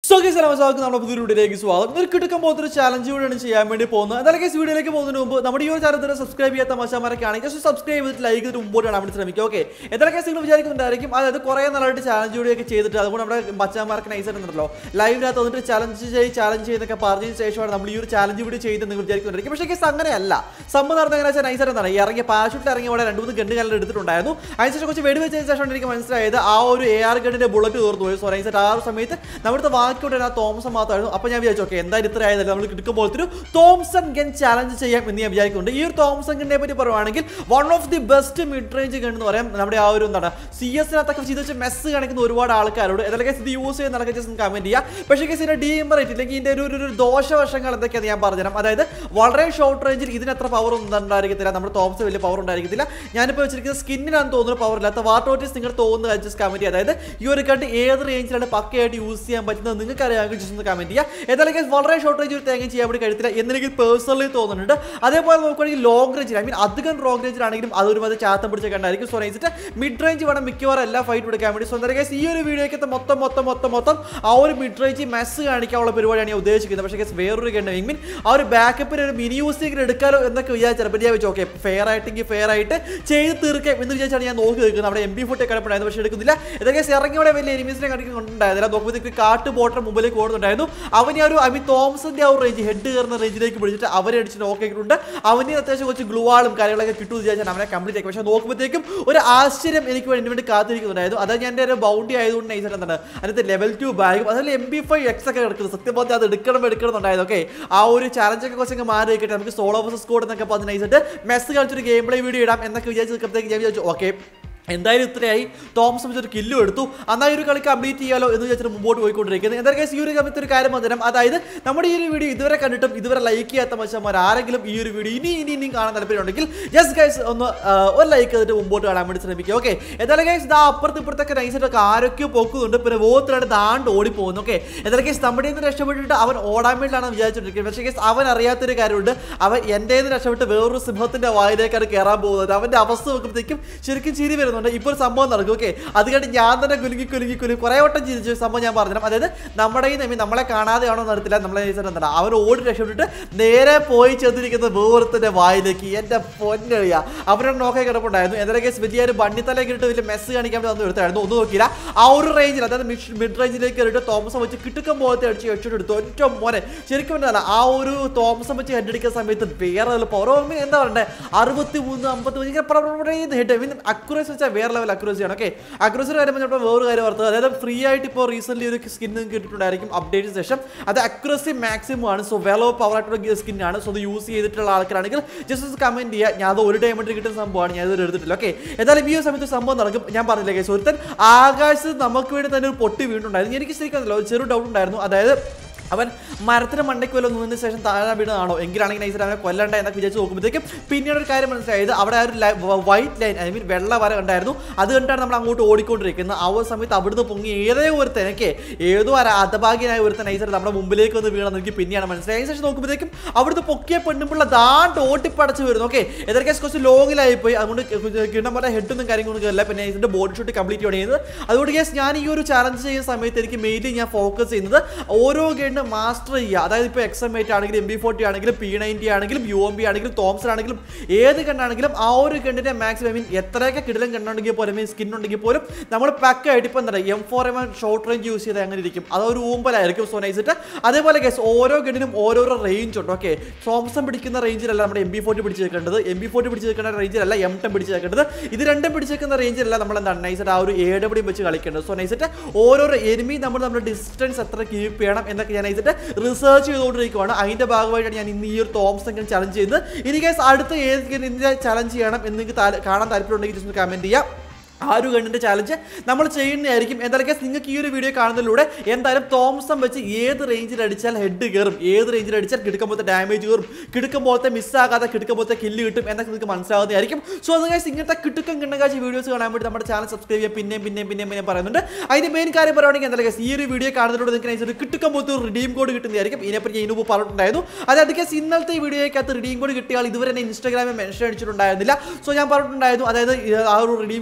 so guys നമസ്കാരം നമ്മുടെ പുതിയ വീഡിയോയിലേക്ക് സ്വാഗതം ഒരു കിടക്കാൻ പോകുന്ന ഒരു ചാലഞ്ച് കൂടിയാണ് ചെയ്യാൻ വേണ്ടി പോകുന്നത് എന്തായാലും ഗൈസ് വീഡിയോയിലേക്ക് പോകുന്നതിന് മുമ്പ് നമ്മുടെ ഈ ഒരു ചാനൽ സബ്സ്ക്രൈബ് ചെയ്യാത്ത മച്ചാമാരൊക്കെ ആണെങ്കിൽ സബ്സ്ക്രൈബ് ചെയ്തിട്ട് ലൈക്ക് ചെയ്തിട്ട് മുമ്പോട്ട് കാണാൻ വേണ്ടി ശ്രമിക്കുക ഓക്കെ എന്തായാലും ഗൈസ് നിങ്ങൾ വിചാരിക്കുന്നുണ്ടായിരിക്കും അതായത് കുറേ നാളായിട്ട് ചാലഞ്ച് വീഡിയോ ഒക്കെ ചെയ്തിട്ട് അതുകൊണ്ട് നമ്മുടെ മച്ചാമാർക്ക് നൈസ് ആയിട്ടുണ്ടല്ലോ ലൈവിനകത്ത് വന്നിട്ട് ചാലഞ്ച് ചെയ്ത് ചാലഞ്ച് ചെയ്യുന്നൊക്കെ പറഞ്ഞതിന് ശേഷമാണ് നമ്മൾ ഈ ഒരു ചാലഞ്ച് വീഡിയോ ചെയ്ത് നിങ്ങൾ വിചാരിക്കുന്നുണ്ടായിരിക്കും പക്ഷേ ഗൈസ് അങ്ങനെയല്ല സംഭവം നടന്ന എങ്ങനെ വെച്ചാൽ നൈസ് ആയിട്ടാണ് ഇറങ്ങിയ പാഷൂട്ടിൽ ഇറങ്ങിയ അവിടെ രണ്ട് മൂന്ന് ഗണ്ട് കാലം എടുത്തിട്ടുണ്ടായിരുന്നു അതിനുശേഷം കുറച്ച് വെടി വെച്ചതിന് ശേഷം എനിക്ക് മനസ്സിലായത് ആ ഒരു എ ആർ ഗണ്ടിന്റെ ബുള്ളറ്റ് തീർന്നു പോയി സോ നൈസ് ആ ഒരു സമയത്ത് നമ്മുടെ ബാക്കിയോടെ ആ തോമസൺ മാത്രമായിരുന്നു അപ്പോൾ ഞാൻ വിചാരിച്ചു ഓക്കെ എന്തായാലും ഇത്ര ആയതല്ല നമ്മൾ കിട്ടുമ്പോഴത്തെ ഒരു തോംസൺ ഗൺ ചാലഞ്ച് ചെയ്യാം എന്ന് ഞാൻ വിചാരിക്കുന്നുണ്ട് ഈ ഒരു തോംസൺ ഗണ്ണിനെ പറ്റി പറയുവാണെങ്കിൽ one of the best mid range gun എന്ന് പറയാം നമ്മുടെ ആ ഒരു എന്താണ് സി എസിനകത്തൊക്കെ ചെയ്ത് വെച്ച് മെസ്സ് കാണിക്കുന്ന ഒരുപാട് ആൾക്കാരോട് ഏതൊക്കെ ഇത് യൂസ് ചെയ്യുന്ന നടക്കുക ജസ്റ്റ് കമന്റ് ചെയ്യുക പക്ഷേ കേസ് ഇതിന്റെ ഡീമറേറ്റ് ഇല്ലെങ്കിൽ ഇതിന്റെ ഒരു ഒരു- ഒരു ദോഷവശങ്ങൾ എന്തൊക്കെയാണെന്ന് ഞാൻ പറഞ്ഞുതരാം അതായത് വളരെ ഷോർട്ട് റേഞ്ചിൽ ഇതിന് അത്ര പവർ ഒന്നും ഉണ്ടായിരിക്കത്തില്ല നമ്മുടെ തോംസ് വലിയ പവർ ഉണ്ടായിരിക്കത്തില്ല ഞാനിപ്പോൾ വെച്ചിരിക്കുന്നത് സ്കിന്നിനാണ് തോന്നുന്നു പവർ ഇല്ലാത്ത വാട്ടോട്ടിസ് നിങ്ങൾ തോന്നുന്ന ജസ്റ്റ് കമന്റ് ചെയ്യുക അതായത് ഈ ഒരു കണ്ട് ഏത് റേഞ്ചിലാണ് പക്കയായിട്ട് യൂസ് ചെയ്യാൻ പറ്റുന്നത് നിങ്ങൾക്ക് അറിയാമെങ്കിൽ ജസ്റ്റ് ഒന്ന് കമന്റ് ചെയ്യുക ഏതായാലും guys വളരെ ഷോർട്ട് റേഞ്ച് ഒരു തേങ്ങ ചെയ്യാൻ വേണ്ടി കഴിയത്തില്ല എന്നെനിക്ക് പേഴ്സണലി തോന്നുന്നുണ്ട് അതേപോലെ നോക്കുകയാണെങ്കിൽ ലോങ് റേഞ്ചിൽ ഐ മീൻ അധികം ലോങ് റേഞ്ചിലാണെങ്കിലും അതൊരു മതി ചാത്തം പിടിച്ച കണ്ടായിരിക്കും സോ നൈസിട്ട് മിഡ് റേഞ്ച് വേണം മിക്കവാറും എല്ലാ ഫൈറ്റ് എടുക്കാൻ വേണ്ടി സോ എന്തായാലും guys ഈ ഒരു വീഡിയോക്കകത്ത് മൊത്തം മൊത്തം മൊത്തം മൊത്തം ആ ഒരു മിഡ് റേഞ്ച് മെസ്സ് കാണിക്കാനുള്ള പരിപാടിയാണ് ഞാൻ ഉദ്ദേശിക്കുന്നത് പക്ഷേ guys വേറൊരു കണ്ട് ഐ മീൻ ആ ഒരു ബാക്കപ്പിന് ഒരു മിനി യൂസിംഗ് എടുക്കാലോ എന്നൊക്കെ വിചാരിച്ചാൽ ഞാൻ വെച്ചു ഓക്കെ ഫെയർ ആയിട്ടെങ്കിൽ ഫെയർ ആയിട്ട് ചെയ്ത് തീർക്കാം എന്ന് വിചാരിച്ചാണ് ഞാൻ നോക്കി നിൽക്കുന്നത് അവിടെ എം ബി ഫോട്ടോ കിടപ്പുണ്ടായിരുന്നു പക്ഷേ എടുക്കുന്നില്ല ഇതൊക്കെ ഇറങ്ങിയോടെ വലിയ എനിമീസിനെ കണ്ടിട്ടുണ്ടായിരുന്നില്ല നോക്കുമ്പോഴത്തേക്ക് കാട്ട് ബോട്ടർ മുമ്പിലേക്ക് ഓടുന്നുണ്ടായിരുന്നു അവനെ ആ ഒരു ഐ മീൻ തോമസിന്റെ ആ ഒരു റേഞ്ച് ഹെഡ് കയറുന്ന റേഞ്ചിലേക്ക് പിടിച്ചിട്ട് അവരെ അടിച്ച് നോക്കിയിട്ടുണ്ട് അവന് അത്യാവശ്യം കുറച്ച് ഗ്ലൂവാളും കാര്യങ്ങളൊക്കെ കിട്ടുമെന്ന് വിചാരിച്ചാൽ അവനെ കംപ്ലീറ്റ് ആക്കി പക്ഷേ നോക്കുമ്പോഴത്തേക്കും ഒരു ആശ്ചര്യം എനിക്ക് വേണ്ടി വേണ്ടി കാത്തിരിക്കുന്നുണ്ടായിരുന്നു അതായത് ഞാൻ എൻ്റെ ഒരു ബൗണ്ടി ആയതുകൊണ്ട് നൈസ് എന്താണ് അതിനകത്ത് ലെവൽ ടു ബാഗും അതുപോലെ എം ബി ഫൈവ് എക്സ് ഒക്കെ കിടക്കുന്നത് സത്യം പറഞ്ഞാൽ അത് എടുക്കണം എടുക്കണമെന്നുണ്ടായിരുന്നു ഓക്കെ ആ ഒരു ചാലഞ്ചൊക്കെ കുറച്ചൊക്കെ മാറി വെക്കട്ടെ നമുക്ക് സോളോ വേഴ്സസ് സ്കോഡ് എന്നൊക്കെ പറഞ്ഞ് നൈസായിട്ട് മെസ്സ് കളിച്ചൊരു ഗെയിം പ്ലേ വീഡിയോ ഇടാം എന്നൊക്കെ വിചാരിച്ച് നിൽക്കുമ്പോഴത്തേക്ക് ഞാൻ വിചാരിച്ചു ഓക്കെ എന്തായാലും ഇത്രയായി തോമസ് വെച്ച് ഒരു കില്ലും എടുത്തു എന്നാൽ ഈ ഒരു കളി കംപ്ലീറ്റ് ചെയ്യാലോ എന്ന് വെച്ചിട്ട് മുമ്പോട്ട് പോയിക്കൊണ്ടിരിക്കുന്നത് എന്തായാലും guys, ഈ ഒരു സമയത്ത് ഒരു കാര്യം വന്നിരം അതായത് നമ്മുടെ ഈ ഒരു വീഡിയോ ഇതുവരെ കണ്ടിട്ടും ഇതുവരെ ലൈക്ക് ചെയ്യാത്ത മനുഷ്യന്മാർ ആരെങ്കിലും ഈ ഒരു വീഡിയോ ഇനി ഇനി ഇനിയും കാണാൻ താല്പര്യമുണ്ടെങ്കിൽ ജസ്റ്റ് ഗൈസ് ഒന്ന് ആ, ഒരു ലൈക്ക് ചെയ്തിട്ട് മുമ്പോട്ട് കാണാൻ വേണ്ടി ശ്രമിക്കുക ഓക്കെ എന്തായാലും ഗൈസ് ഇതാ അപ്പുറത്ത് ഇപ്പുറത്തൊക്കെ നൈസായിട്ടൊക്കെ ആരൊക്കെയോ പൊക്കുന്നുണ്ട് പിന്നെ വോത്തിലാണ് ദാണ്ട് ഓടി പോകുന്നു ഓക്കെ എന്തായാലും ഗൈസ് നമ്മുടെ നിന്ന് രക്ഷപ്പെട്ടിട്ട് അവൻ ഓടാൻ വേണ്ടിയിട്ടാണ് വിചാരിച്ചിട്ടിരിക്കുന്നത് പക്ഷേ ഗൈസ് അവൻ അറിയാത്തൊരു കാര്യമുണ്ട് അവൻ എൻ്റെ നിന്ന് രക്ഷപ്പെട്ട് വേറൊരു സിംഹത്തിന്റെ വായിലേക്കാണ് കയറാൻ പോകുന്നത് അവന്റെ അവസ്ഥ നോക്കുമ്പോഴത്തേക്കും ശരിക്കും ചിരി വരുന്നുണ്ട് ഇപ്പോൾ ഒരു സംഭവം നടക്കും ഓക്കെ അത് കണ്ട് ഞാൻ തന്നെ കുലുങ്ങി കുലുങ്ങി കുലുങ്ങി കുറെ വട്ടം ചിരിച്ചു സംഭവം ഞാൻ പറഞ്ഞുതരാം അതായത് നമ്മുടെ ഈ നെമ്മി നമ്മളെ കാണാതെയാണോ നടത്തില്ല നമ്മളെ എന്താണ് അവൻ ഓടി രക്ഷപ്പെട്ടിട്ട് നേരെ പോയി ചെന്നിരിക്കുന്ന വേറത്തിന്റെ വായിലേക്ക് എന്റെ പൊന്നഴിയ അവനോട് നോക്കാൻ കിടപ്പുണ്ടായിരുന്നു എന്തൊക്കെ വലിയ ഒരു ബണ്ണിത്തലേക്ക് ഇട്ട് വലിയ മെസ്സ് കാണിക്കാൻ വേണ്ടി വന്ന് എടുത്തായിരുന്നു ഒന്നും നോക്കിയില്ല ആ ഒരു റേഞ്ചിൽ അതായത് മിഡ് റേഞ്ചിലേക്ക് കയറിയിട്ട് തോമസം വെച്ച് കിട്ടുക്കം പോലത്തെ അടിച്ച് ഹെഡ് എടുത്തു ഒറ്റ മോനെ ശരിക്കും പറഞ്ഞാൽ ആ ഒരു തോമസം വെച്ച് ഹെഡ് അടിക്കുന്ന സമയത്ത് വേറെ പവർ എന്താ പറയണ്ടേ അറുപത്തി മൂന്ന് അമ്പത്തി മൂന്ന് ഇങ്ങനെ ഹെഡ് മീൻ അക്യുറസി വെച്ചാൽ വേറെ ലെവൽ അക്യുറസി ആണ് ഓക്കെ അക്യുറസി കാര്യം പറഞ്ഞപ്പോൾ വേറൊരു കാര്യം ഓർത്തത് അതായത് ഫ്രീ ആയിട്ട് ഇപ്പോൾ റീസെന്റ് ഒരു സ്കിൻ കിട്ടിയിട്ടുണ്ടായിരിക്കും അപ്ഡേറ്റ് ശേഷം അത് അക്യുറസി മാക്സിമം ആണ് സോ വെലോ പവർ ആയിട്ടുള്ള സ്കിൻ ആണ് സോ അത് യൂസ് ചെയ്തിട്ടുള്ള ആൾക്കാരാണെങ്കിൽ ജസ്റ്റ് കമന്റ് ചെയ്യുക ഞാൻ അത് ഒരു ഡയമണ്ട് കിട്ടുന്ന സംഭവമാണ് ഞാൻ ഇത് എടുത്തിട്ടില്ല ഓക്കെ എന്തായാലും ഈ ഒരു സമയത്ത് സംഭവം നടക്കും ഞാൻ പറഞ്ഞില്ലേ കേസ് ഒരുത്തൻ ആകാശത്ത് നമുക്ക് വേണ്ടി തന്നെ ഒരു പൊട്ടി വീണ്ടുണ്ടായിരുന്നു എനിക്ക് ശരിക്കും ഒരു ചെറു ഡൗട്ട് ഉണ്ടായിരുന്നു അതായത് അവൻ മരത്തിന് മണ്ടയ്ക്ക് വല്ല നിന്നതിന് ശേഷം താഴെ വീണതാണോ എങ്കിലാണെങ്കിൽ നൈസിൽ അവനെ കൊല്ലണ്ട എന്നൊക്കെ വിചാരിച്ച് നോക്കുമ്പോഴത്തേക്കും പിന്നീട് ഒരു കാര്യം മനസ്സിലായത് അവിടെ ആ ഒരു വൈറ്റ് ലൈൻ ഐ മീൻ വെള്ള വര ഉണ്ടായിരുന്നു അത് കണ്ടാണ് നമ്മൾ അങ്ങോട്ട് ഓടിക്കൊണ്ടിരിക്കുന്നത് ആ ഒരു സമയത്ത് അവിടുന്ന് പൊങ്ങി ഏതോ ഒരുത്തൻ എനിക്ക് ഏതോ ഒരു അധഭാഗ്യനായ ഒരുത്തൻ നൈസർ നമ്മുടെ മുമ്പിലേക്ക് വന്ന് വീണെന്ന് എനിക്ക് പിന്നെയാണ് മനസ്സിലായത് അതിന് ശേഷം നോക്കുമ്പോഴത്തേക്കും അവിടുന്ന് പൊക്കിയ പെണ്ണുമ്പിള്ള ദാണ്ട് ഓട്ടിപ്പടച്ച് വരുന്നു ഓക്കെ എതിർക്കെ കുറച്ച് ലോങ്ങിലായി പോയി അതുകൊണ്ട് കിണ്ണം പോലെ ഹെഡൊന്നും കാര്യങ്ങളൊന്നും കയറില്ല പിന്നെ ഇതിന്റെ ബോഡി ഷൂട്ട് കംപ്ലീറ്റ് ചെയ്യുന്നത് അതുകൊണ്ട് കേസ് ഞാൻ ഈ ഒരു ചാലഞ്ച് ചെയ്യുന്ന സമയത്ത് എനിക്ക് മെയിൻലി ഞാൻ ഫോക്കസ് ചെയ്യുന്നത് ഓരോ ഗണ്ണ് മാസ്റ്റർ ചെയ്യുക അതായത് ഇപ്പോൾ എക്സ് എം എയ്റ്റ് ആണെങ്കിലും എം ബി ഫോർട്ടി ആണെങ്കിലും പി നയൻറ്റി ആണെങ്കിലും യു എം ബി ആണെങ്കിലും തോംസൺ ആണെങ്കിലും ഏത് കണ്ണാണെങ്കിലും ആ ഒരു കണ്ണിന്റെ മാക്സിമം മീൻ എത്രയൊക്കെ കിടിലം കണ്ണുണ്ടെങ്കിൽ പോലും മീൻ സ്കിൻ ഉണ്ടെങ്കിൽ പോലും നമ്മൾ പക്കായിട്ട് ഇപ്പോൾ എന്താ M four M short range use ചെയ്ത് അങ്ങനെ ഇരിക്കും അതൊരു ഊമ്പലായിരിക്കും സോ നൈസിട്ട് അതേപോലെ കേസ് ഓരോ ഗണ്ണിനും ഓരോരോ റേഞ്ച് ഉണ്ട് ഓക്കെ തോംസൺ പിടിക്കുന്ന റേഞ്ചിലല്ല നമ്മുടെ എം ബി ഫോർട്ടി പിടിച്ച് വെക്കേണ്ടത് എം ബി ഫോർട്ടി പിടിച്ച് വെക്കേണ്ട റേഞ്ചിലല്ല എം ടെൻ പിടിച്ച് വെക്കേണ്ടത് ഇത് രണ്ടും പിടിച്ച് വെക്കുന്ന റേഞ്ചിലല്ല നമ്മൾ എന്താണ് നൈസിട്ട് ആ ഒരു എ ഡബ്ല്യൂ വെച്ച് കളിക്കേണ്ടത് സോ നൈസിട്ട് ഓരോരോ എനിമി നമ്മൾ നമ്മുടെ ഡിസ്റ്റൻസ് എത്ര കീപ്പ് ചെയ്യണം എന്നൊക്കെ ഞാൻ നൈസിട്ട് റിസർച്ച് ചെയ്തുകൊണ്ടിരിക്കുകയാണ് അതിന്റെ ഭാഗമായിട്ടാണ് ഞാൻ ഇന്ന് ഈ ഒരു തോംസൺ ചലഞ്ച് ചെയ്യുന്നത് ഇനി ഗൈസ് അടുത്ത ഏത് ഇന്ത്യ ചലഞ്ച് ചെയ്യണം എന്ന് നിങ്ങൾക്ക് താല്പ- കാണാൻ താല്പര്യമുണ്ടെങ്കിൽ ജസ്റ്റ് കമന്റ് ചെയ്യാം ആ ഒരു ഗണ്ണിന്റെ ചാലഞ്ച് നമ്മൾ ചെയ്യുന്നതായിരിക്കും എന്തായാലും guys, നിങ്ങൾക്ക് ഈ ഒരു വീഡിയോ കാണുന്നതിലൂടെ എന്തായാലും തോംസം വെച്ച് ഏത് റേഞ്ചിൽ അടിച്ചാൽ ഹെഡ് കയറും ഏത് റേഞ്ചിൽ അടിച്ചാൽ കിടക്കുമ്പോഴത്തെ ഡാമേജ് കയറും കിടക്കുമ്പോഴത്തെ മിസ്സാകാതെ കിടക്കുമ്പോഴത്തെ കില്ല് കിട്ടും എന്നൊക്കെ നിങ്ങൾക്ക് മനസ്സിലാവുന്നതായിരിക്കും സോ അത് guys, ഇങ്ങനത്തെ കിട്ടുക്കം കിണ്ണകാശി വീഡിയോസ് കാണാൻ വേണ്ടി നമ്മുടെ ചാനൽ സബ്സ്ക്രൈബ് ചെയ്യാൻ പിന്നെയും പിന്നെയും പിന്നെയും പിന്നെയും പറയുന്നുണ്ട് അതിന്റെ മെയിൻ കാര്യം പറയുകയാണെങ്കിൽ എന്തായാലും guys, ഈ ഒരു വീഡിയോ കാണുന്നതിലൂടെ നിങ്ങൾക്ക് nice ഒരു കിട്ടുക്കം പോലത്തെ ഒരു റിഡീം കോഡ് കിട്ടുന്നതായിരിക്കും ഇതിനെപ്പറ്റി ഞാൻ ഇതിനുമ്പ് പറഞ്ഞിട്ടുണ്ടായിരുന്നു അതായത് guys, ഇന്നലത്തെ ഈ വീഡിയോയ്ക്കകത്ത് റിഡീം കോഡ് കിട്ടിയാൽ ഇതുവരെ എന്നെ ഇൻസ്റ്റാഗ്രാമിൽ മെൻഷൻ അടിച്ചിട്ടുണ്ടായിരുന്നില്ല സോ ഞാൻ പറഞ്ഞിട്ടുണ്ടായിരുന്നു അതായത് ഈ ആ ഒരു റിഡീം കോഡ് കിട്ടിയതിന്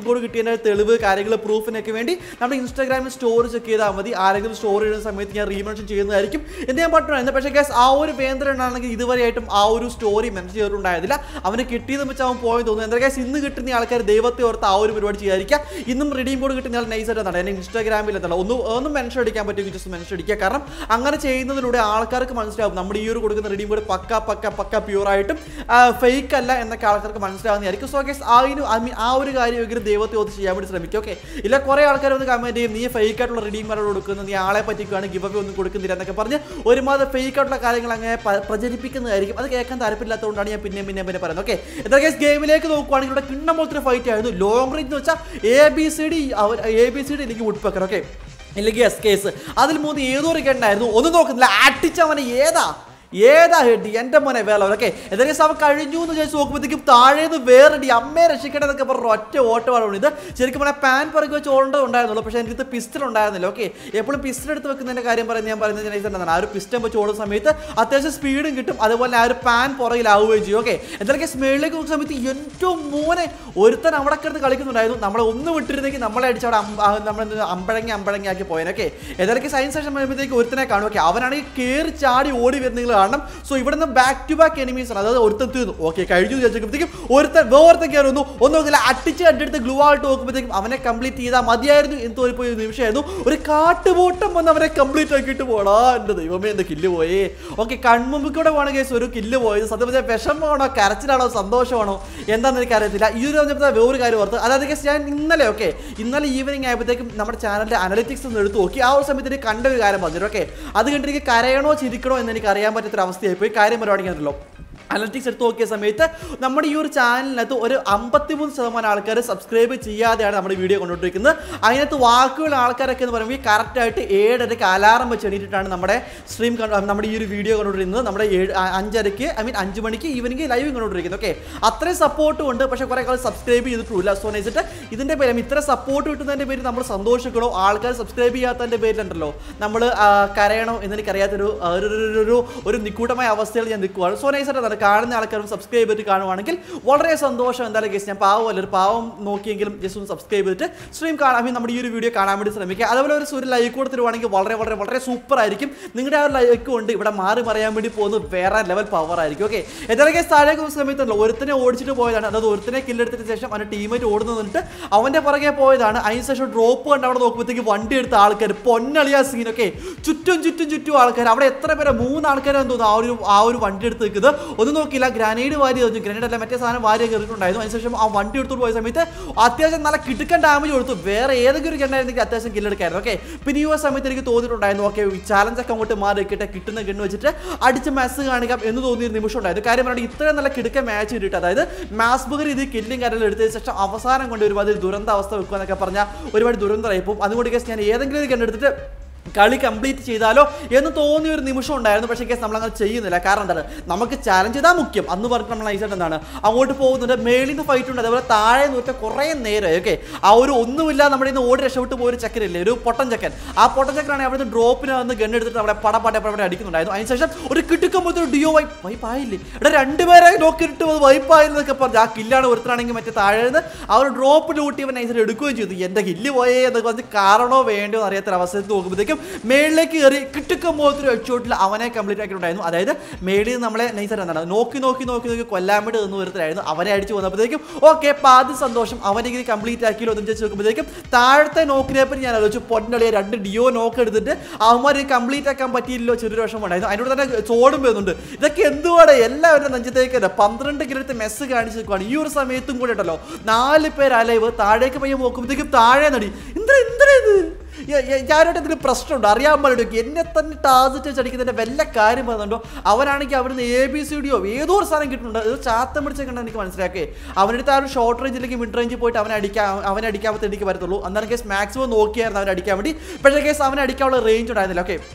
ഇതിന്റെ തെളിവ് കാര്യങ്ങൾ പ്രൂഫിനൊക്കെ വേണ്ടി നമ്മുടെ ഇൻസ്റ്റാഗ്രാമിൽ സ്റ്റോറി ചെക്ക് ചെയ്താൽ മതി ആരെങ്കിലും സ്റ്റോറി ഇടുന്ന സമയത്ത് ഞാൻ റീമെൻഷൻ ചെയ്യുന്നതായിരിക്കും എന്ന് ഞാൻ പറഞ്ഞിട്ടുണ്ട് പക്ഷേ ഗസ് ആ ഒരു വേന്ദ്രനാണെങ്കിൽ ഇതുവരെയായിട്ടും ആ ഒരു സ്റ്റോറി മെൻഷൻ ചെയ്തിട്ടുണ്ടായിരുന്നില്ല അവന് കിട്ടിയതെന്ന് വെച്ചാൽ അവൻ പോയി തോന്നുന്നു എന്താ ഗസ് ഇന്ന് കിട്ടുന്ന ആൾക്കാർ ദൈവത്തെ ഓർത്ത് ആ ഒരു പരിപാടി ചെയ്യാതിരിക്കുക ഇന്നും റിഡീം കോഡ് കിട്ടുന്ന ആൾ നൈസായിട്ട് എന്താണ് എന്നെ ഇൻസ്റ്റാഗ്രാമിൽ എന്താണ് ഒന്ന് ഒന്നും മെൻഷൻ അടിക്കാൻ പറ്റുമെങ്കിൽ ജസ്റ്റ് മെൻഷൻ അടിക്കുക കാരണം അങ്ങനെ ചെയ്യുന്നതിലൂടെ ആൾക്കാർക്ക് മനസ്സിലാവും നമ്മുടെ ഈ ഒരു കൊടുക്കുന്ന റിഡീം കോഡ് പക്ക പക്ക പക്ക പ്യൂർ ആയിട്ടും ഫേക്ക് അല്ല എന്നൊക്കെ ആൾക്കാർക്ക് മനസ്സിലാവുന്നതായിരിക്കും സോ ഗസ് ആ ഒരു ഐ മീൻ ആ ഒരു കാര്യമെങ്കിലും ദൈവത്തെ ഓർത്ത് ചെയ്യാൻ വേണ്ടി ശ്രമിക്കും ഓക്കെ ഇല്ല കുറേ ആൾക്കാർ ഒന്ന് കമന്റ് ചെയ്യും നീ ഫേക്ക് ആയിട്ടുള്ള റിഡീം കാർഡ് കൊടുക്കുന്നു നീ ആളെ പറ്റിക്കുകയാണ് ഗിവ് അവേ ഒന്നും കൊടുക്കുന്നില്ല എന്നൊക്കെ പറഞ്ഞ് ഒരുമാതിരി ഫേക്ക് ആയിട്ടുള്ള കാര്യങ്ങൾ അങ്ങനെ പ- പ്രചരിപ്പിക്കുന്നതായിരിക്കും അത് കേൾക്കാൻ താല്പര്യമില്ലാത്തതുകൊണ്ടാണ് ഞാൻ പിന്നെ പിന്നെ പിന്നെ പറയുന്നത് ഓക്കെ എന്താ കേസ് ഗെയിമിലേക്ക് നോക്കുവാണെങ്കിൽ ഇവിടെ കിണ്ണം പോലത്തെ ഫൈറ്റ് ആയിരുന്നു ലോങ് റേഞ്ച് എന്ന് വെച്ചാൽ A B C D A B C D എനിക്ക് വുഡ്പക്കർ ഓക്കെ ഇല്ലെങ്കിൽ എസ് കേസ് അതിൽ മൂന്ന് ഏതോ ഒരു ഉണ്ടായിരുന്നു ഒന്നും നോക്കുന്നില്ല അടിച്ചവനെ ഏതാ ഏതാ ഹെഡ് എൻ്റെ മോനെ വേല ഓക്കെ എന്തായാലും അവൻ കഴിഞ്ഞു എന്ന് ചോദിച്ച് നോക്കുമ്പോഴത്തേക്കും താഴേന്ന് വേറെടി അമ്മയെ രക്ഷിക്കട്ടെ എന്നൊക്കെ പറഞ്ഞ ഒറ്റ ഓട്ടമാണ് ഇത് ശരിക്കും പറഞ്ഞാൽ പാൻ പിറകെ വെച്ച് ഓടേണ്ടത് ഉണ്ടായിരുന്നുള്ളൂ പക്ഷേ എനിക്ക് പിസ്റ്റൽ ഉണ്ടായിരുന്നില്ല ഓക്കെ എപ്പോഴും പിസ്റ്റൽ എടുത്ത് വെക്കുന്നതിൻ്റെ കാര്യം പറയുന്നത് ഞാൻ പറയുന്നത് നൈസ് എന്താണ് ആ ഒരു പിസ്റ്റം വെച്ച് ഓടുന്ന സമയത്ത് അത്യാവശ്യം സ്പീഡും കിട്ടും അതുപോലെ ആ ഒരു പാൻ പുറകിലാവുകയും ചെയ്യും ഓക്കെ എന്തായാലും സ്മേളിലേക്ക് നോക്കുന്ന സമയത്ത് ഏറ്റവും മോനെ ഒരുത്തൻ അവിടെ കിടന്ന് കളിക്കുന്നുണ്ടായിരുന്നു നമ്മളെ ഒന്ന് വിട്ടിരുന്നെങ്കിൽ നമ്മളെ അടിച്ച് അവിടെ അമ്പ- ആ നമ്മൾ അമ്പഴങ്ങി അമ്പഴങ്ങി ആക്കി പോയനൊക്കെ ഏതായാലും സയൻസ് സെഷൻ വരുമ്പോഴത്തേക്ക് ഒരുത്തനെ കാണും ഓക്കെ അവനാണെങ്കിൽ കയറി ചാടി ഓടി വരുന്ന നിങ്ങൾ കാണണം സോ ഇവിടുന്ന് ബാക്ക് ടു ബാക്ക് എനിമീസ് ആണ് അതായത് ഒരുത്തൻ തീർന്നു ഓക്കെ കഴിഞ്ഞു വിചാരിച്ചപ്പോഴത്തേക്കും ഒരുത്തൻ വേറൊരുത്തൻ കയറി വന്നു ഒന്നും നോക്കില്ല അട്ടിച്ച് അടിയെടുത്ത് ഗ്ലൂ ആയിട്ട് നോക്കുമ്പോഴത്തേക്കും അവനെ കംപ്ലീറ്റ് ചെയ്താൽ മതിയായിരുന്നു എന്ന് തോന്നിപ്പോയി ഒരു നിമിഷമായിരുന്നു ഒരു കാട്ടുപോട്ടം വന്ന് അവനെ കംപ്ലീറ്റ് ആക്കിയിട്ട് പോടാ എൻ്റെ ദൈവമേ എൻ്റെ കില്ല് പോയേ ഓക്കെ കൺമുമ്പിൽ കൂടെ വേണം കേസ് ഒരു കില്ല് പോയത് സത്യം പറഞ്ഞാൽ വിഷമമാണോ കരച്ചിലാണോ സന്തോഷമാണോ എന്താണെന്ന് എനിക്ക് അറിയത്തില്ല ഈ ഒരു പറഞ്ഞപ്പോൾ വേറൊരു കാര്യം ഓർത്ത് അതായത് guys, ഞാൻ ഇന്നലെ ഓക്കെ ഇന്നലെ ഈവനിങ് ആയപ്പോഴത്തേക്കും നമ്മുടെ ചാനലിന്റെ അനലിറ്റിക്സ് ഒന്ന് എടുത്ത് നോക്കി ആ ഒരു സമയത്ത് എനിക്ക് കണ്ട ഒരു കാര്യം പറഞ്ഞു ഓക്കെ അത് കണ്ടിട്ട് എനിക്ക് കരയണോ ചിരിക്കണോ എന്ന് എനിക്ക് അറിയാൻ പറ്റാത്തൊരു അവസ്ഥയായിപ്പോയി കാര്യം പരിപാടിക്കാണല്ലോ അനലിറ്റിക്സ് എടുത്ത് നോക്കിയ സമയത്ത് നമ്മുടെ ഈ ഒരു ചാനലിനകത്ത് ഒരു അമ്പത്തിമൂന്ന് ശതമാനം ആൾക്കാർ സബ്സ്ക്രൈബ് ചെയ്യാതെയാണ് നമ്മുടെ വീഡിയോ കൊണ്ടുകൊണ്ടിരിക്കുന്നത് അതിനകത്ത് വാക്കുകൾ ആൾക്കാരൊക്കെ എന്ന് പറയുമ്പോൾ കറക്റ്റായിട്ട് ഏഴരയ്ക്ക് അലാറം വെച്ച് എണീറ്റിട്ടാണ് നമ്മുടെ സ്ട്രീം നമ്മുടെ ഈ ഒരു വീഡിയോ കൊണ്ടുകൊണ്ടിരിക്കുന്നത് നമ്മുടെ ഏഴ് ആ, അഞ്ചരയ്ക്ക് ഐ മീൻ അഞ്ച് മണിക്ക് ഈവനിങ് ലൈവ് കൊണ്ടുകൊണ്ടിരിക്കുന്നത് ഓക്കെ അത്രയും സപ്പോർട്ടും ഉണ്ട് പക്ഷേ കുറേ കാലം സബ്സ്ക്രൈബ് ചെയ്തിട്ടില്ല സോ നൈസിട്ട് ഇതിൻ്റെ പേര് ഇത്ര സപ്പോർട്ട് കിട്ടുന്നതിൻ്റെ പേര് നമ്മൾ സന്തോഷിക്കണോ ആൾക്കാർ സബ്സ്ക്രൈബ് ചെയ്യാത്തതിൻ്റെ പേരിലുണ്ടല്ലോ നമ്മൾ കരയണോ എന്ന് എനിക്കറിയാത്തൊരു ആ, ഒരു ഒരു- ഒരു- ഒരു ഒരു നിക്കൂട്ടമായ അവസ്ഥയിൽ ഞാൻ നിൽക്കുവാണ് സോ നൈസായിട്ട് അതാണ് കാണുന്ന ആൾക്കാരും സബ്സ്ക്രൈബ് ചെയ്തിട്ട് കാണുവാണെങ്കിൽ വളരെ സന്തോഷം എന്തായാലും കേസ് ഞാൻ പാവമല്ല ഒരു പാവം നോക്കിയെങ്കിലും ജസ്റ്റ് ഒന്ന് സബ്സ്ക്രൈബ് ചെയ്തിട്ട് സ്ട്രീം കാണാൻ I mean, നമ്മുടെ ഈ ഒരു വീഡിയോ കാണാൻ വേണ്ടി ശ്രമിക്കുക അതുപോലെ ഒരു ഒരു ലൈക്ക് കൊടുത്തിരുവാണെങ്കിൽ വളരെ വളരെ വളരെ സൂപ്പർ ആയിരിക്കും നിങ്ങളുടെ ആ ഒരു ലൈക്ക് കൊണ്ട് ഇവിടെ മാറി മറിയാൻ വേണ്ടി പോകുന്നത് വേറെ ലെവൽ പവർ ആയിരിക്കും ഓക്കെ എന്തായാലും കേസ് താഴേക്ക് പോകുന്ന സമയത്തല്ലോ ഒരുത്തനെ ഓടിച്ചിട്ട് പോയതാണ് അതായത് ഒരുത്തനെ കില്ലെടുത്തതിന് ശേഷം അവൻ്റെ ടീമേറ്റ് ഓടുന്നു നിന്നിട്ട് അവൻ്റെ പുറകെ പോയതാണ് അതിന് ശേഷം ഡ്രോപ്പ് കണ്ട് അവിടെ നോക്കുമ്പോഴത്തേക്ക് വണ്ടി എടുത്ത ആൾക്കാർ പൊന്നളിയ സീനൊക്കെ ചുറ്റും ചുറ്റും ചുറ്റും ആൾക്കാർ അവിടെ എത്ര പേരെ മൂന്ന് ആൾക്കാരാണെന്ന് തോന്നുന്നു ആ ഒരു ആ ഒരു വണ്ടി എടുത്ത് നിൽക്കുന്നത് ഒന്നും നോക്കിയില്ല ഗ്രാനൈഡ് വാരി എറിഞ്ഞു ഗ്രാനൈഡ് അല്ല മറ്റേ സാധനം വാരി കയറിയിട്ടുണ്ടായിരുന്നു അതിനുശേഷം ആ വണ്ടി എടുത്തോണ്ട് പോയ സമയത്ത് അത്യാവശ്യം നല്ല കിടുക്കൻ ഡാമേജ് കൊടുത്തു വേറെ ഏതെങ്കിലും ഒരു ഗണ്ണായിരുന്നെങ്കിൽ അത്യാവശ്യം കില്ലെടുക്കായിരുന്നു ഓക്കെ പിന്നെ ഈ ഒരു സമയത്ത് എനിക്ക് തോന്നിയിട്ടുണ്ടായിരുന്നു ഓക്കെ ചാലഞ്ച് ഒക്കെ അങ്ങോട്ട് മാറി വെക്കട്ടെ കിട്ടുന്ന ഗണ്ണ് വെച്ചിട്ട് അടിച്ച് മെസ്സ് കാണിക്കാം എന്ന് തോന്നിയ ഒരു നിമിഷം ഉണ്ടായിരുന്നു കാര്യം പറഞ്ഞാൽ ഇത്രയും നല്ല കിടുക്കൻ മാച്ച് കിട്ടിയിട്ട് അതായത് മാസ് ബുഗർ ഇത് കില്ലിങ് കാര്യങ്ങൾ എടുത്തതിന് ശേഷം അവസാനം കൊണ്ട് ഒരുപാട് ദുരന്ത അവസ്ഥ വെക്കുക എന്നൊക്കെ പറഞ്ഞാൽ ഒരുപാട് ദുരന്തമായി പോകും അതുകൊണ്ട് കേസ് ഞാൻ ഏതെങ്കിലും ഒരു ഗണ്ണെടുത്തിട്ട് കളി കംപ്ലീറ്റ് ചെയ്താലോ എന്ന് തോന്നിയ ഒരു നിമിഷം ഉണ്ടായിരുന്നു പക്ഷേ കേസ് നമ്മൾ അങ്ങനെ ചെയ്യുന്നില്ല കാരണം എന്താണ് നമുക്ക് ചാലഞ്ച് ചെയ്താൽ മുഖ്യം അന്ന് പറഞ്ഞിട്ട് നമ്മൾ നൈസായിട്ട് എന്താണ് അങ്ങോട്ട് പോകുന്നുണ്ട് മേളിൽ നിന്ന് ഫൈറ്റ് ഉണ്ട് അതേപോലെ താഴെ നോക്കിയ കുറേ നേരം ഓക്കെ ആ ഒരു ഒന്നുമില്ല നമ്മുടെ ഇന്ന് ഓടി രക്ഷപ്പെട്ട് പോയ ഒരു ചക്കനില്ലേ ഒരു പൊട്ടൻ ചക്കൻ ആ പൊട്ടൻ ചക്കനാണ് അവിടുന്ന് ഡ്രോപ്പിന് വന്ന് ഗൺ എടുത്തിട്ട് അവിടെ പട പട പട അടിക്കുന്നുണ്ടായിരുന്നു അതിനുശേഷം ഒരു കിട്ടുക്കുമ്പോഴത്തെ ഒരു ഡിയോ വൈപ്പ് വൈപ്പ് ആയില്ലേ ഇവിടെ രണ്ടുപേരെ നോക്കിയിട്ട് വൈപ്പ് ആയില്ലെന്നൊക്കെ പറഞ്ഞു ആ കില്ലാണ് ഒരുത്തരാണെങ്കിൽ മറ്റേ താഴെ നിന്ന് ആ ഒരു ഡ്രോപ്പ് ലൂട്ടി അവൻ നൈസായിട്ട് എടുക്കുകയും ചെയ്തു എൻ്റെ കില്ല് പോയേ എന്നൊക്കെ പറഞ്ഞ് കാരണോ വേണ്ടോ എന്ന് അറിയാത്തൊരു അവസ്ഥയിൽ നോക്കുമ്പോഴത്തേക്കും മേളിലേക്ക് കയറി കിട്ടുക്കുമ്പോഴത്തെ ഹെഡ്ഷോട്ടിൽ അവനെ കംപ്ലീറ്റ് ആക്കിയിട്ടുണ്ടായിരുന്നു അതായത് മേളിൽ നിന്ന് നമ്മളെ നൈസായിട്ട് എന്താണ് നോക്കി നോക്കി നോക്കി നോക്കി കൊല്ലാൻ വേണ്ടി നിന്ന് ഒരുത്തരായിരുന്നു അവനെ അടിച്ച് വന്നപ്പോഴത്തേക്കും ഓക്കെ പാതി സന്തോഷം അവനെ ഇങ്ങനെ കംപ്ലീറ്റ് ആക്കിയല്ലോ എന്ന് വെച്ച് നോക്കുമ്പോഴത്തേക്കും താഴത്തെ നോക്കിനെപ്പറ്റി ഞാൻ ആലോചിച്ചു പൊന്നളിയെ രണ്ട് ഡിയോ നോക്ക് എടുത്തിട്ട് അവന്മാർ കംപ്ലീറ്റ് ആക്കാൻ പറ്റിയില്ലോ ചെറിയൊരു വിഷമം ഉണ്ടായിരുന്നു അതിനോട് തന്നെ ചോടും വരുന്നുണ്ട് ഇതൊക്കെ എന്തുവാടെ എല്ലാവരും നെഞ്ചത്തേക്ക് തന്നെ പന്ത്രണ്ട് കിലോത്തെ മെസ്സ് കാണിച്ച് നിൽക്കുവാണ് ഈ ഒരു സമയത്തും കൂടെ ഉണ്ടല്ലോ നാല് പേര് അലൈവ് താഴേക്ക് പയ്യെ നോക്കുമ്പോഴത്തേക്കും താഴെ നടി എന്താ എന്താ ഇത് ഞാനായിട്ട് എന്തെങ്കിലും പ്രശ്നമുണ്ട് അറിയാൻ പാടില്ല എന്നെ തന്നെ ടാർജറ്റ് വെച്ച് അടിക്കുന്നതിന്റെ വല്ല കാര്യം പറയുന്നുണ്ടോ അവനാണെങ്കിൽ അവിടുന്ന് എ ബി സി ഡിയോ ഏതോ ഒരു സാധനം കിട്ടുന്നുണ്ട് ഇത് ചാത്തം പിടിച്ച കണ്ടാൽ എനിക്ക് മനസ്സിലാക്കേ അവനടുത്ത് ആ ഒരു ഷോർട്ട് റേഞ്ചിലേക്ക് മിഡ് റേഞ്ചിൽ പോയിട്ട് അവനെ അടിക്കാൻ അവനെ അടിക്കാൻ പറ്റി എനിക്ക് വരത്തുള്ളൂ അന്നേരം കേസ് മാക്സിമം നോക്കിയായിരുന്നു അവനെ അടിക്കാൻ വേണ്ടി പക്ഷേ കേസ് അവനെ അടിക്കാനുള്ള റേഞ്ച് ഉണ്ടായിരുന്നില്ല ഓക്കെ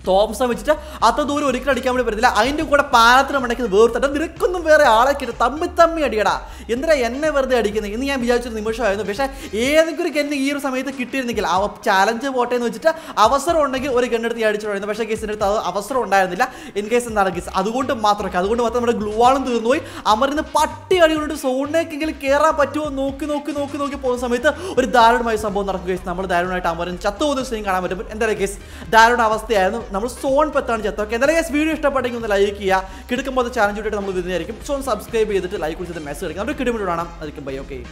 തോംസം വെച്ചിട്ട് അത്ര ദൂരം ഒരിക്കലും അടിക്കാൻ വേണ്ടി പറ്റത്തില്ല അതിൻ്റെ കൂടെ പാലത്തിന് മണ്ടയ്ക്ക് വേർത്തിട്ട് നിനക്കൊന്നും വേറെ ആളെ കിട്ടും തമ്മി തമ്മി അടിയടാ എന്തിനാ എന്നെ വെറുതെ അടിക്കുന്നത് എന്ന് ഞാൻ വിചാരിച്ചൊരു നിമിഷമായിരുന്നു പക്ഷേ ഏതെങ്കിലും ഒരു ഗണ്ണ് ഈ ഒരു സമയത്ത് കിട്ടിയിരുന്നെങ്കിൽ ആ ചാലഞ്ച് പോട്ടെ എന്ന് വെച്ചിട്ട് അവസരം ഉണ്ടെങ്കിൽ ഒരു ഗണ്ണെടുത്ത് അടിച്ചിട്ടുണ്ടായിരുന്നു പക്ഷേ കേസിൻ്റെ അടുത്ത് അത് അവസരം ഉണ്ടായിരുന്നില്ല ഇൻ കേസ് എന്താണ് കേസ് അതുകൊണ്ട് മാത്രമൊക്കെ അതുകൊണ്ട് മാത്രം നമ്മുടെ ഗ്ലൂവാളും തീർന്നു പോയി അമർന്ന് പട്ടി അടികൊണ്ട് സോണിലേക്കെങ്കിലും കയറാൻ പറ്റുമോ നോക്കി നോക്കി നോക്കി നോക്കി പോകുന്ന സമയത്ത് ഒരു ദാരുണമായ സംഭവം നടക്കും കേസ് നമ്മൾ ദാരുണമായിട്ട് അമരൻ ചത്തു പോകുന്ന സീൻ കാണാൻ പറ്റും എന്തായാലും കേസ് ദാരുണ അവസ്ഥയായിരുന്നു നമ്മൾ സോൺ പത്താണ് ചത്തോ ഓക്കെ എന്തായാലും കേസ് വീഡിയോ ഇഷ്ടപ്പെട്ടെങ്കിൽ ഒന്ന് ലൈക്ക് ചെയ്യുക കിടക്കുമ്പോൾ ചാലഞ്ച് വിട്ടിട്ട് നമ്മൾ വരുന്നതായിരിക്കും സോ സബ്സ്ക്രൈബ് ചെയ്തിട്ട് ലൈക്ക് കൊടുത്തിട്ട് മെസ്സേജ് അടിക്കും നമ്മുടെ കിടുമിട്ട് കാണാം അതൊക്കെ ബൈ ഓക്കെ